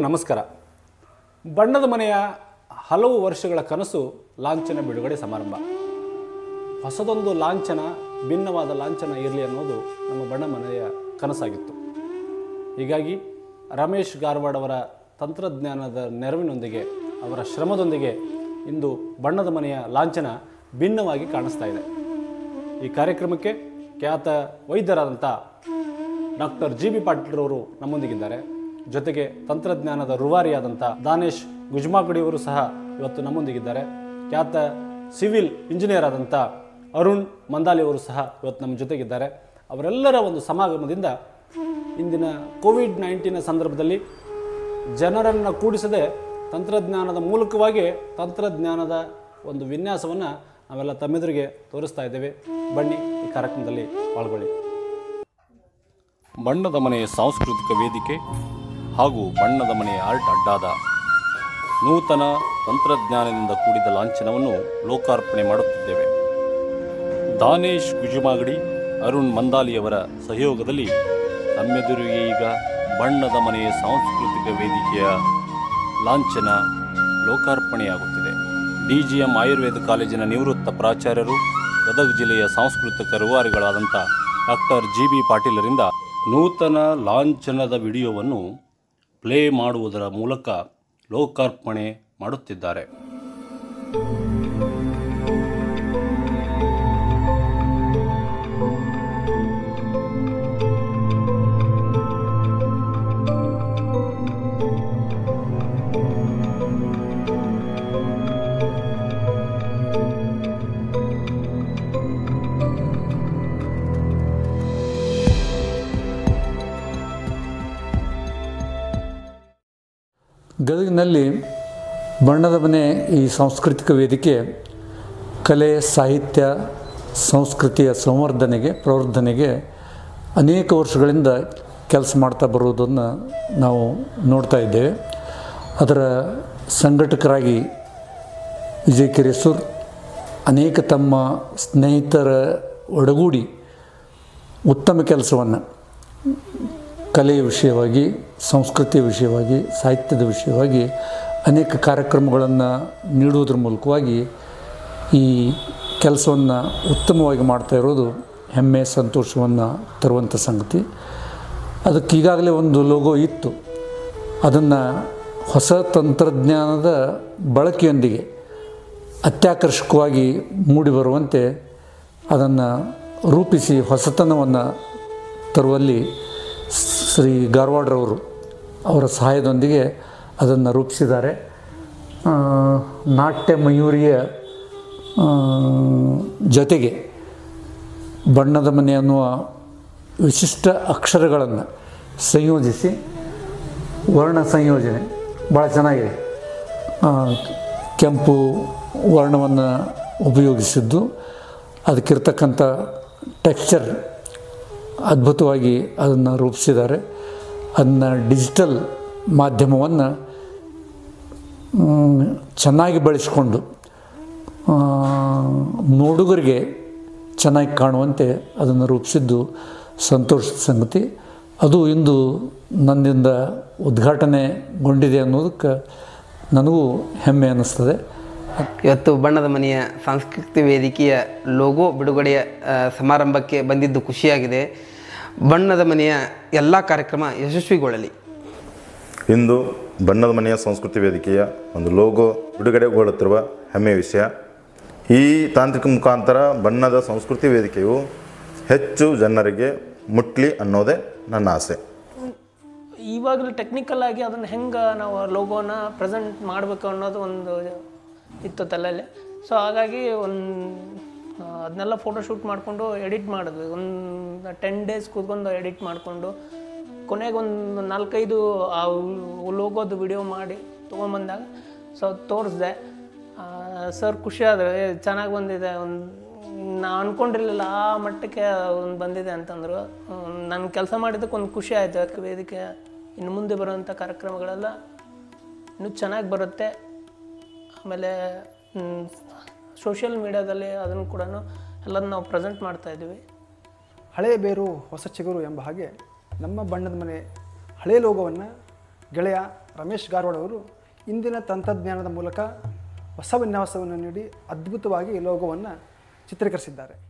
ನಮಸ್ಕಾರ ಬಣ್ಣದ ಮನೆಯ ಹಲವು ವರ್ಷಗಳ ಕನಸು ಲಾಂಛನ ಬಿಡುಗಡೆ ಸಮಾರಂಭ ಹೊಸದೊಂದು ಲಾಂಛನ ಭಿನ್ನವಾದ ಲಾಂಛನ ಇರಲಿ ಅನ್ನೋದು ನಮ್ಮ ಬಣ್ಣ ಮನೆಯ ಕನಸಾಗಿತ್ತು ಹೀಗಾಗಿ ರಮೇಶ್ ಗಾರ್ವಾಡ್ ಅವರ ತಂತ್ರಜ್ಞಾನದ ನೆರವಿನೊಂದಿಗೆ ಅವರ ಶ್ರಮದೊಂದಿಗೆ ಇಂದು ಬಣ್ಣದ ಮನೆಯ ಲಾಂಛನ ಭಿನ್ನವಾಗಿ ಕಾಣಿಸ್ತಾ ಇದೆ ಈ ಕಾರ್ಯಕ್ರಮಕ್ಕೆ ಖ್ಯಾತ ವೈದ್ಯರಾದಂಥ ಡಾಕ್ಟರ್ ಜಿ ಬಿ ಪಾಟೀಲ್ರವರು ನಮ್ಮೊಂದಿಗಿದ್ದಾರೆ ಜೊತೆಗೆ ತಂತ್ರಜ್ಞಾನದ ರೂವಾರಿಯಾದಂಥ ದಾನೇಶ್ ಗುಜ್ಮಾಗಡಿಯವರು ಸಹ ಇವತ್ತು ನಮ್ಮೊಂದಿಗಿದ್ದಾರೆ ಖ್ಯಾತ ಸಿವಿಲ್ ಇಂಜಿನಿಯರ್ ಆದಂಥ ಅರುಣ್ ಮಂದಾಲಿ ಅವರು ಸಹ ಇವತ್ತು ನಮ್ಮ ಜೊತೆಗಿದ್ದಾರೆ ಅವರೆಲ್ಲರ ಒಂದು ಸಮಾಗಮದಿಂದ ಇಂದಿನ ಕೋವಿಡ್ ನೈನ್ಟೀನ್ ಸಂದರ್ಭದಲ್ಲಿ ಜನರನ್ನು ಕೂಡಿಸದೆ ತಂತ್ರಜ್ಞಾನದ ಮೂಲಕವಾಗಿ ತಂತ್ರಜ್ಞಾನದ ಒಂದು ವಿನ್ಯಾಸವನ್ನು ನಾವೆಲ್ಲ ತಮ್ಮೆದುರಿಗೆ ತೋರಿಸ್ತಾ ಇದ್ದೇವೆ ಬನ್ನಿ ಈ ಕಾರ್ಯಕ್ರಮದಲ್ಲಿ ಪಾಲ್ಗೊಳ್ಳಿ ಬಣ್ಣದ ಮನೆ ಸಾಂಸ್ಕೃತಿಕ ವೇದಿಕೆ ಹಾಗೂ ಬಣ್ಣದ ಮನೆ ಆರ್ಟ್ ಅಡ್ಡಾದ ನೂತನ ತಂತ್ರಜ್ಞಾನದಿಂದ ಕೂಡಿದ ಲಾಂಛನವನ್ನು ಲೋಕಾರ್ಪಣೆ ಮಾಡುತ್ತಿದ್ದೇವೆ ದಾನೇಶ್ ಗುಜುಮಾಗಡಿ ಅರುಣ್ ಮಂದಾಲಿಯವರ ಸಹಯೋಗದಲ್ಲಿ ತಮ್ಮೆದುರಿಗೆ ಈಗ ಬಣ್ಣದ ಮನೆ ಸಾಂಸ್ಕೃತಿಕ ವೇದಿಕೆಯ ಲಾಂಛನ ಲೋಕಾರ್ಪಣೆಯಾಗುತ್ತಿದೆ ಡಿಜಿಎಂ ಆಯುರ್ವೇದ ಕಾಲೇಜಿನ ನಿವೃತ್ತ ಪ್ರಾಚಾರ್ಯರು ಗದಗ ಜಿಲ್ಲೆಯ ಸಾಂಸ್ಕೃತಿಕ ರೂವಾರಿಗಳಾದಂಥ ಡಾಕ್ಟರ್ ಜಿ ಬಿ ಪಾಟೀಲರಿಂದ ನೂತನ ಲಾಂಛನದ ವಿಡಿಯೋವನ್ನು ಪ್ಲೇ ಮಾಡುವುದರ ಮೂಲಕ ಲೋಕಾರ್ಪಣೆ ಮಾಡುತ್ತಿದ್ದಾರೆ ಗದಗಿನಲ್ಲಿ ಬಣ್ಣದ ಮನೆ ಈ ಸಾಂಸ್ಕೃತಿಕ ವೇದಿಕೆ ಕಲೆ ಸಾಹಿತ್ಯ ಸಂಸ್ಕೃತಿಯ ಸಂವರ್ಧನೆಗೆ ಪ್ರವರ್ಧನೆಗೆ ಅನೇಕ ವರ್ಷಗಳಿಂದ ಕೆಲಸ ಮಾಡ್ತಾ ಬರುವುದನ್ನು ನಾವು ನೋಡ್ತಾ ಇದ್ದೇವೆ ಅದರ ಸಂಘಟಕರಾಗಿ ವಿಜಯ್ ಕಿರೇಸೂರ್ ಅನೇಕ ತಮ್ಮ ಸ್ನೇಹಿತರ ಒಡಗೂಡಿ ಉತ್ತಮ ಕೆಲಸವನ್ನು ಕಲೆಯ ವಿಷಯವಾಗಿ ಸಂಸ್ಕೃತಿಯ ವಿಷಯವಾಗಿ ಸಾಹಿತ್ಯದ ವಿಷಯವಾಗಿ ಅನೇಕ ಕಾರ್ಯಕ್ರಮಗಳನ್ನು ನೀಡುವುದರ ಮೂಲಕವಾಗಿ ಈ ಕೆಲಸವನ್ನು ಉತ್ತಮವಾಗಿ ಮಾಡ್ತಾ ಇರೋದು ಹೆಮ್ಮೆ ಸಂತೋಷವನ್ನು ತರುವಂಥ ಸಂಗತಿ ಅದಕ್ಕೆ ಈಗಾಗಲೇ ಒಂದು ಲೋಗೋ ಇತ್ತು ಅದನ್ನು ಹೊಸ ತಂತ್ರಜ್ಞಾನದ ಬಳಕೆಯೊಂದಿಗೆ ಅತ್ಯಾಕರ್ಷಕವಾಗಿ ಮೂಡಿಬರುವಂತೆ ಅದನ್ನು ರೂಪಿಸಿ ಹೊಸತನವನ್ನು ತರುವಲ್ಲಿ ಶ್ರೀ ಗಾರ್ವಾಡ್ರವರು ಅವರ ಸಹಾಯದೊಂದಿಗೆ ಅದನ್ನು ರೂಪಿಸಿದ್ದಾರೆ ಆ, ನಾಟ್ಯ ಮಯೂರಿಯ ಆ, ಜೊತೆಗೆ ಬಣ್ಣದ ಮನೆ ಅನ್ನುವ ವಿಶಿಷ್ಟ ಅಕ್ಷರಗಳನ್ನು ಸಂಯೋಜಿಸಿ ವರ್ಣ ಸಂಯೋಜನೆ ಭಾಳ ಚೆನ್ನಾಗಿದೆ ಆ, ಕೆಂಪು ವರ್ಣವನ್ನು ಉಪಯೋಗಿಸಿದ್ದು ಅದಕ್ಕಿರ್ತಕ್ಕಂಥ ಟೆಕ್ಸ್ಚರ್ ಅದ್ಭುತವಾಗಿ ಅದನ್ನು ರೂಪಿಸಿದ್ದಾರೆ ಅದನ್ನು ಡಿಜಿಟಲ್ ಮಾಧ್ಯಮವನ್ನು ಮ್, ಚೆನ್ನಾಗಿ ಬಳಸಿಕೊಂಡು ಆ, ನೋಡುಗರಿಗೆ ಚೆನ್ನಾಗಿ ಕಾಣುವಂತೆ ಅದನ್ನು ರೂಪಿಸಿದ್ದು ಸಂತೋಷದ ಸಂಗತಿ ಅದು ಇಂದು ನನ್ನಿಂದ ಉದ್ಘಾಟನೆಗೊಂಡಿದೆ ಅನ್ನೋದಕ್ಕೆ ನನಗೂ ಹೆಮ್ಮೆ ಅನ್ನಿಸ್ತದೆ ಇವತ್ತು ಬಣ್ಣದ ಮನೆಯ ಸಾಂಸ್ಕೃತಿಕ ವೇದಿಕೆಯ ಲೋಗೋ ಬಿಡುಗಡೆಯ ಆ, ಸಮಾರಂಭಕ್ಕೆ ಬಂದಿದ್ದು ಖುಷಿಯಾಗಿದೆ ಬಣ್ಣದ ಮನೆಯ ಎಲ್ಲ ಕಾರ್ಯಕ್ರಮ ಯಶಸ್ವಿಗೊಳ್ಳಲಿ ಇಂದು ಬಣ್ಣದ ಮನೆಯ ಸಂಸ್ಕೃತಿ ವೇದಿಕೆಯ ಒಂದು ಲೋಗೋ ಬಿಡುಗಡೆಗೊಳ್ಳುತ್ತಿರುವ ಹೆಮ್ಮೆಯ ವಿಷಯ ಈ ತಾಂತ್ರಿಕ ಮುಖಾಂತರ ಬಣ್ಣದ ಸಂಸ್ಕೃತಿ ವೇದಿಕೆಯು ಹೆಚ್ಚು ಜನರಿಗೆ ಮುಟ್ಲಿ ಅನ್ನೋದೇ ನನ್ನ ಆಸೆ ಇವಾಗಲೂ ಟೆಕ್ನಿಕಲ್ ಆಗಿ ಅದನ್ನು ಹೆಂಗೆ ನಾವು ಲೋಗೋನ ಪ್ರೆಸೆಂಟ್ ಮಾಡಬೇಕು ಅನ್ನೋದು ಒಂದು ಇತ್ತು ತಲೆಯಲ್ಲಿ ಸೊ ಹಾಗಾಗಿ ಒಂದು ಅದನ್ನೆಲ್ಲ ಫೋಟೋಶೂಟ್ ಮಾಡಿಕೊಂಡು ಎಡಿಟ್ ಮಾಡಿದ್ವಿ ಒಂದು ಟೆನ್ ಡೇಸ್ ಕೂತ್ಕೊಂಡು ಎಡಿಟ್ ಮಾಡಿಕೊಂಡು ಕೊನೆಗೆ ಒಂದು ನಾಲ್ಕೈದು ಆ ಲೋಗೋದು ವಿಡಿಯೋ ಮಾಡಿ ತೊಗೊಂಬಂದಾಗ ಸೊ ತೋರಿಸ್ದೆ ಸರ್ ಖುಷಿ ಆದರೆ ಚೆನ್ನಾಗಿ ಬಂದಿದೆ ಒಂದು ನಾ ಅಂದ್ಕೊಂಡಿರಲಿಲ್ಲ ಆ ಮಟ್ಟಕ್ಕೆ ಒಂದು ಬಂದಿದೆ ಅಂತಂದರು ನಾನು ಕೆಲಸ ಮಾಡಿದ್ದಕ್ಕೆ ಒಂದು ಖುಷಿ ಆಯಿತು ಯಾಕೆ ವೇದಿಕೆ ಇನ್ನು ಮುಂದೆ ಬರುವಂಥ ಕಾರ್ಯಕ್ರಮಗಳೆಲ್ಲ ಇನ್ನೂ ಚೆನ್ನಾಗಿ ಬರುತ್ತೆ ಆಮೇಲೆ ಸೋಷಿಯಲ್ ಮೀಡ್ಯಾದಲ್ಲಿ ಅದನ್ನು ಕೂಡ ಎಲ್ಲದನ್ನ ನಾವು ಪ್ರೆಸೆಂಟ್ ಮಾಡ್ತಾ ಇದ್ದೀವಿ ಹಳೆಯ ಬೇರು ಹೊಸ ಚಿಗುರು ಎಂಬ ಹಾಗೆ ನಮ್ಮ ಬಣ್ಣದ ಮನೆ ಹಳೆಯ ಲೋಗವನ್ನು ಗೆಳೆಯ ರಮೇಶ್ ಗಾರ್ವಾಡ್ ಅವರು ಇಂದಿನ ತಂತ್ರಜ್ಞಾನದ ಮೂಲಕ ಹೊಸ ವಿನ್ಯಾಸವನ್ನು ನೀಡಿ ಅದ್ಭುತವಾಗಿ ಲೋಗೋವನ್ನು ಚಿತ್ರೀಕರಿಸಿದ್ದಾರೆ